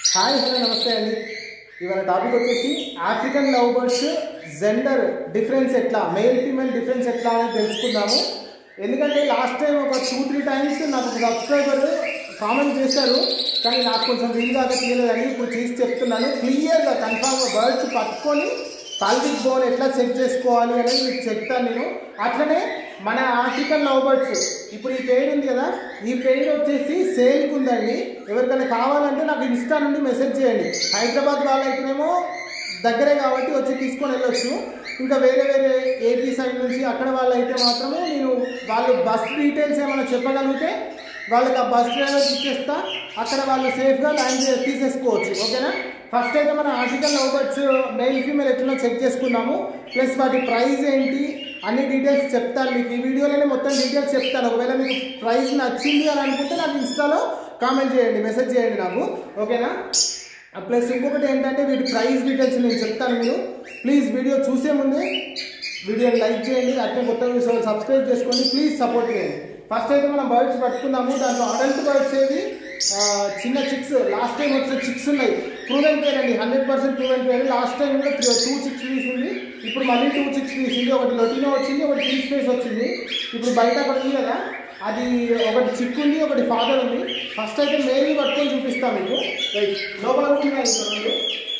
hi hello నమస్తే అండి ఇవాళ టాపిక్ వచ్చేసి African love birds gender difference ఎట్లా మేల్ ఫీమేల్ డిఫరెన్స్ ఎట్లా అనేది తెలుసుకుందాము ఎందుకంటే లాస్ట్ టైం ఒక టూ త్రీ టైమ్స్ నాకు ఒక సబ్స్క్రైబర్ కామెంట్ చేశారు కానీ నాకు కొంచెం వీలు కాక తీయలేదని ఇప్పుడు చేసి చెప్తున్నాను క్లియర్గా కన్ఫామ్గా బర్డ్స్ పట్టుకొని పాల్విక్ బోన్ ఎట్లా చెక్ చేసుకోవాలి అనేది మీకు చెప్తాను నేను అట్లనే మన ఆఫ్రికన్ లవ్ బర్డ్స్ ఇప్పుడు ఈ పేరు ఉంది కదా ఈ పేరు వచ్చేసి సేల్కి ఉందండి ఎవరికైనా కావాలంటే నాకు ఇన్స్టా నుండి మెసేజ్ చేయండి హైదరాబాద్ వాళ్ళైతేనేమో దగ్గరే కాబట్టి వచ్చి తీసుకొని వెళ్ళొచ్చు ఇంకా వేరే వేరే ఏపీ సైడ్ నుంచి అక్కడ వాళ్ళైతే మాత్రమే నేను వాళ్ళు బస్ డీటెయిల్స్ ఏమైనా చెప్పగలిగితే వాళ్ళకి ఆ బస్ డ్రైవర్ ఇచ్చేస్తా అక్కడ వాళ్ళు సేఫ్గా ల్యాండ్ చే- తీసేసుకోవచ్చు ఓకేనా ఫస్ట్ అయితే మన article love birds male female ఎట్లా చెక్ చేసుకున్నాము ప్లస్ వాటి ప్రైస్ ఏంటి అన్ని డీటెయిల్స్ చెప్తాను మీకు ఈ వీడియోలోనే మొత్తం డీటెయిల్స్ చెప్తాను ఒకవేళ మీకు ప్రైస్ నచ్చింది అని అనుకుంటే నాకు ఇన్స్టాలో కామెంట్ చేయండి మెసేజ్ చేయండి నాకు ఓకేనా ప్లస్ ఇంకొకటి ఏంటంటే వీటి ప్రైస్ డీటెయిల్స్ నేను చెప్తాను మీరు ప్లీజ్ వీడియో చూసే ముందే వీడియోని లైక్ చేయండి అట్లే కొత్త విషయాలు సబ్స్క్రైబ్ చేసుకోండి ప్లీజ్ సపోర్ట్ చేయండి ఫస్ట్ అయితే మనం బర్డ్స్ పట్టుకుందాము దాంట్లో అడల్ట్ బర్డ్స్ ఏవి ఆ, చిన్న చిక్స్ లాస్ట్ టైం వచ్చిన చిక్స్ ఉన్నాయి ప్రూవెన్ పేర్ అండి hundred percent proven pair last time కూడా టూ చిక్స్ తీసింది ఇప్పుడు మళ్ళీ టూ చిక్స్ తీసింది ఒకటి లొటినో వచ్చింది ఒకటి కింగ్ స్పేస్ వచ్చింది ఇప్పుడు బయట ఒకటి ఉంది కదా అది ఒకటి చిక్ ఉంది ఒకటి ఫాదర్ ఉంది ఫస్ట్ అయితే మెయిల్ని పట్టుకొని చూపిస్తాం మీకు రైట్ లోపల కూడా ఉన్నాయి ఇంకా రెండు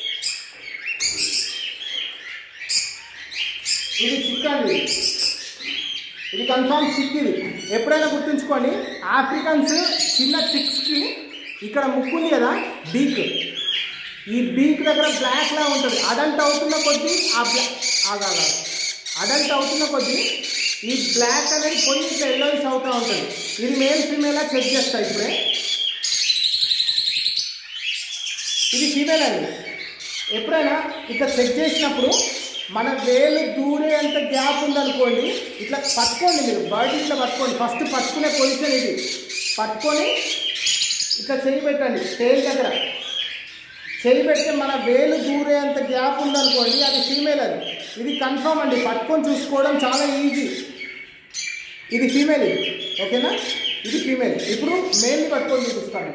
ఇది చిక్ అండి ఇది కన్ఫామ్ చిక్ ఇది ఎప్పుడైనా గుర్తుంచుకోండి ఆఫ్రికన్స్ చిన్న చిక్స్కి ఇక్కడ ముక్కు ఉంది కదా బీక్ ఈ బీక్ దగ్గర బ్లాక్ లా ఉంటుంది అడల్ట్ అవుతున్న కొద్దీ ఆ బ్లాక్ ఆగాలి అడల్ట్ అవుతున్న కొద్దీ ఈ బ్లాక్ అనేది పోయి ఇట్లా ఎల్లోయిష్ అవుతూ ఉంటుంది ఇది మేల్ ఫీమేలా చెక్ చేస్తా ఇప్పుడే ఇది ఫీమేల్ అండి ఎప్పుడైనా ఇట్లా చెక్ చేసినప్పుడు మన వేలు దూరే అంత గ్యాప్ ఉందనుకోండి ఇట్లా పట్టుకోండి మీరు బర్డ్ ఇట్లా పట్టుకోండి ఫస్ట్ పట్టుకునే పొజిషన్ ఇది పట్టుకొని ఇట్లా చేయి పెట్టండి టేల్ దగ్గర చేయి పెడితే మన వేలు దూరే అంత గ్యాప్ ఉందనుకోండి అది ఫీమేల్ అది ఇది కన్ఫర్మ్ అండి పట్టుకొని చూసుకోవడం చాలా ఈజీ ఇది ఫీమేల్ ఇది ఓకేనా ఇది ఫీమేల్ ఇప్పుడు మేల్ని పట్టుకొని చూపిస్తాను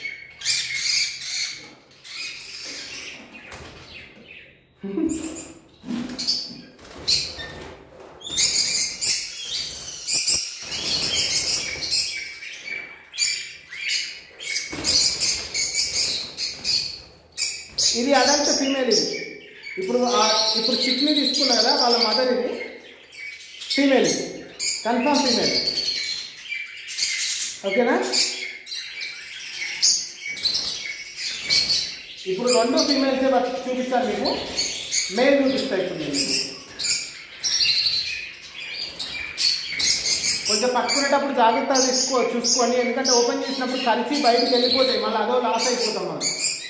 ఇది అడల్ట్ ఫీమేల్ ఇది ఇప్పుడు ఆ- ఇప్పుడు చిక్ని తీసుకున్నా కదా వాళ్ళ మదర్ ఇది ఫీమేల్ కన్ఫర్మ్ ఫీమేల్ ఓకేనా ఇప్పుడు రెండు ఫీమేల్సే చూపిస్తాను మీకు మేల్ చూపిస్తా ఇప్పుడు నేను కొంచెం పట్టుకునేటప్పుడు జాగ్రత్త తీసుకో చూసుకోండి ఎందుకంటే ఓపెన్ చేసినప్పుడు కలిసి బయటకు వెళ్ళిపోతాయి మళ్ళీ అదో లాస్ అయిపోతాం మనం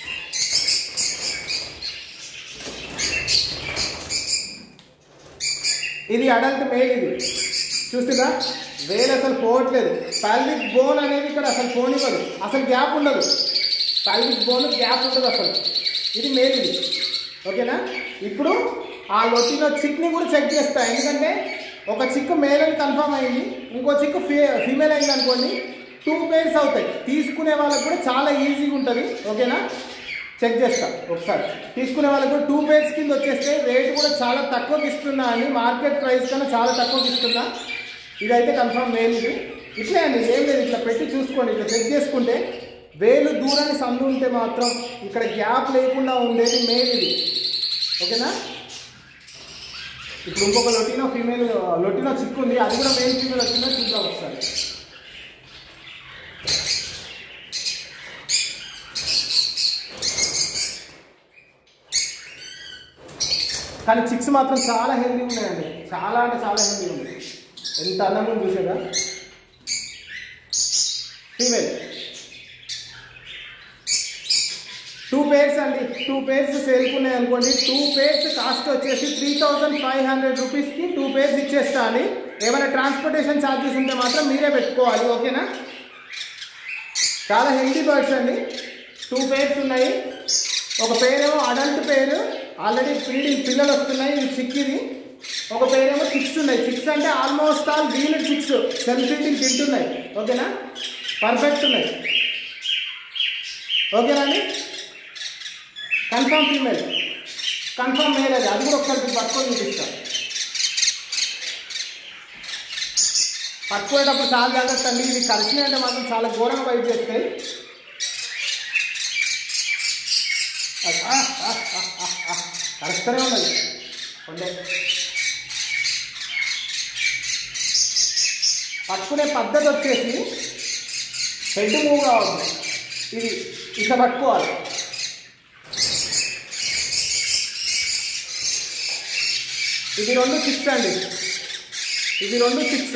ఇది అడల్ట్ మేల్ ఇది చూస్తుందా వేలు అసలు పోవట్లేదు పాల్విక్ బోన్ అనేది ఇక్కడ అసలు పోనివ్వదు అసలు గ్యాప్ ఉండదు పాల్విక్ బోన్ గ్యాప్ ఉండదు అసలు ఇది మేల్ ఇది ఓకేనా ఇప్పుడు ఆ లొట్టిలో చిక్ని కూడా చెక్ చేస్తా ఎందుకంటే ఒక చిక్కు మేల్ అని కన్ఫర్మ్ అయింది ఇంకో చిక్కు ఫీ ఫీమేల్ అయింది అనుకోండి టూ పేర్స్ అవుతాయి తీసుకునే వాళ్ళకి కూడా చాలా ఈజీగా ఉంటుంది ఓకేనా చెక్ చేస్తా ఒకసారి తీసుకునే వాళ్ళకి కూడా టూ పేర్స్ కింద వచ్చేస్తే రేట్ కూడా చాలా తక్కువకి ఇస్తున్నా అని మార్కెట్ ప్రైస్ కన్నా చాలా తక్కువకి ఇస్తున్నా ఇదైతే కన్ఫర్మ్ మెయిన్ ఇది ఇట్లే అండి ఏం లేదు ఇట్లా పెట్టి చూసుకోండి ఇట్లా చెక్ చేసుకుంటే వేలు దూరాన్ని సందు ఉంటే మాత్రం ఇక్కడ గ్యాప్ లేకుండా ఉండేది మెయిన్ ఇది ఓకేనా ఇప్పుడు ఇంకొక లొటినో ఫీమేల్ లొటినో చిక్కు ఉంది అది కూడా మెయిన్ ఫీమేల్ వచ్చిందో చూద్దాం ఒకసారి కానీ చిక్స్ మాత్రం చాలా హెల్దీ ఉన్నాయండి చాలా అంటే చాలా హెల్దీ ఉంది ఎంత అందంగా ఉంది చూసారా ఫీమేల్ టూ పేర్స్ అండి టూ పేర్స్ సేల్కున్నాయి అనుకోండి టూ పేర్స్ కాస్ట్ వచ్చేసి త్రీ థౌజండ్ ఫైవ్ హండ్రెడ్ రూపీస్కి టూ పేర్స్ ఇచ్చేస్తా అని ఏమైనా ట్రాన్స్పోర్టేషన్ ఛార్జెస్ ఉంటే మాత్రం మీరే పెట్టుకోవాలి ఓకేనా చాలా హెల్దీ బర్డ్స్ అండి టూ పేర్స్ ఉన్నాయి ఒక పేరేమో అడల్ట్ పేరు ఆల్రెడీ ఫీడింగ్ పిల్లలు వస్తున్నాయి ఇది చిక్ ఇది ఒక పేరేమో చిక్స్ ఉన్నాయి చిక్స్ అంటే almost all wheel chicks self feeding తింటున్నాయి ఓకేనా పర్ఫెక్ట్ ఉన్నాయి ఓకేనా అండి కన్ఫర్మ్ ఫీమేల్ కన్ఫర్మ్ మేల్ అది అది కూడా ఒకసారి పట్టుకొని చూపిస్తాం పట్టుకునేటప్పుడు చాలా జాగ్రత్త అండి ఇది కలిసినాయి అంటే మాత్రం చాలా ఘోరంగా బయట చేస్తాయి కరెక్ట్గానే ఉన్నది ఉండే పట్టుకునే పద్ధతి వచ్చేసి హెడ్ మూవ్ కావాలి ఇది ఇట్లా పట్టుకోవాలి ఇది రెండు సిక్స్ అండి ఇది రెండు సిక్స్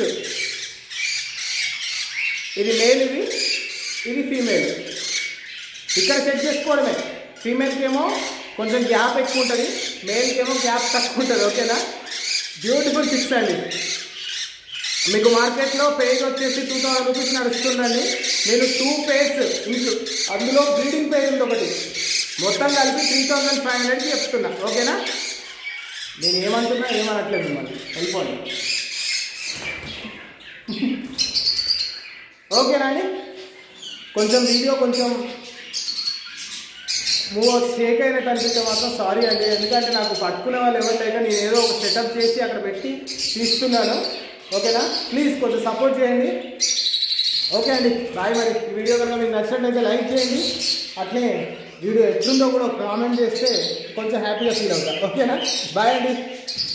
ఇది మేల్ ఇది ఇది ఫీమేల్ ఇక్కడ చెక్ చేసుకోవడమే ఫీమేల్కి ఏమో కొంచెం గ్యాప్ ఎక్కువ ఉంటుంది మేల్కి ఏమో గ్యాప్ తక్కువ ఉంటుంది ఓకేనా బ్యూటిఫుల్ సిక్స్ అండి మీకు మార్కెట్లో పేజ్ వచ్చేసి టూ థౌసండ్ రూపీస్ నడుస్తుందండి నేను టూ పేజ్ ఇంచు అందులో బ్రీడింగ్ పేజ్ ఉంది ఒకటి మొత్తం కలిపి త్రీ థౌసండ్ ఫైవ్ హండ్రెడ్కి చెప్తున్నా ఓకేనా నేను ఏమంటున్నా ఏమనట్లేదు మిమ్మల్ని వెళ్ళిపోండి ఓకేనా అండి కొంచెం వీడియో కొంచెం మూవ్ షేక్ అయినట్టు అనిపిస్తే మాత్రం సారీ అండి ఎందుకంటే నాకు పట్టుకునే వాళ్ళు ఎవరు లేక నేను ఏదో ఒక సెటప్ చేసి అక్కడ పెట్టి తీస్తున్నాను ఓకేనా ప్లీజ్ కొంచెం సపోర్ట్ చేయండి ఓకే అండి బాయ్ మరి ఈ వీడియో కనుక మీకు నచ్చినట్లయితే లైక్ చేయండి అట్లే వీడియో ఎట్లుందో కూడా కామెంట్ చేస్తే కొంచెం హ్యాపీగా ఫీల్ అవుతా ఓకేనా బాయ్ అండి